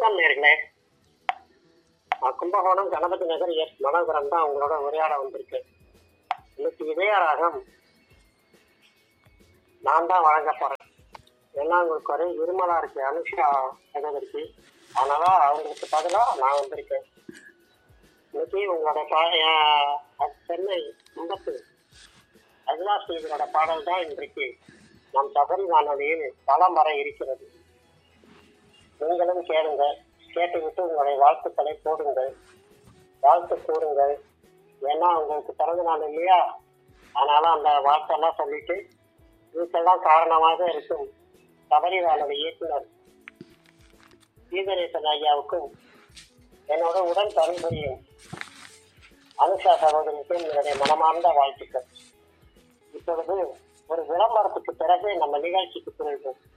வணக்கம் நேர்களே நான் கும்பகோணம் கணபதி நகர் எஸ் மனோகரன் தான் உங்களோட உரையாட வந்திருக்கேன் இன்னைக்கு இதயராகம் நான் தான் வழங்க போறேன் ஏன்னா உங்களுக்கு ஒரு இருமலா இருக்கு அனுஷா சகோதரிக்கு அதனால அவங்களுக்கு பதிலாக நான் வந்திருக்கேன் இன்னைக்கு உங்களோட பா என் அஹ் சென்னை மும்பத்து அகிலா ஸ்ரீகளோட பாடல் தான் இன்றைக்கு நம் சபரி வானொலியில் தளம் வர இருக்கிறது நீங்களும் கேளுங்க கேட்டுவிட்டு உங்களுடைய வாழ்த்துக்களை போடுங்கள் வாழ்த்து கூறுங்கள் ஏன்னா உங்களுக்கு பிறந்த நாள் இல்லையா அதனால அந்த வாழ்த்தெல்லாம் சொல்லிட்டு இதுக்கெல்லாம் காரணமாக இருக்கும் சபரி வானொலி இயக்குனர் சீதரேசன் ஐயாவுக்கும் என்னோட உடன் பணிபுரியும் அனுஷா சகோதரிக்கும் என்னுடைய மனமார்ந்த வாழ்த்துக்கள் இப்பொழுது ஒரு விளம்பரத்துக்கு பிறகு நம்ம நிகழ்ச்சிக்கு செல்வோம்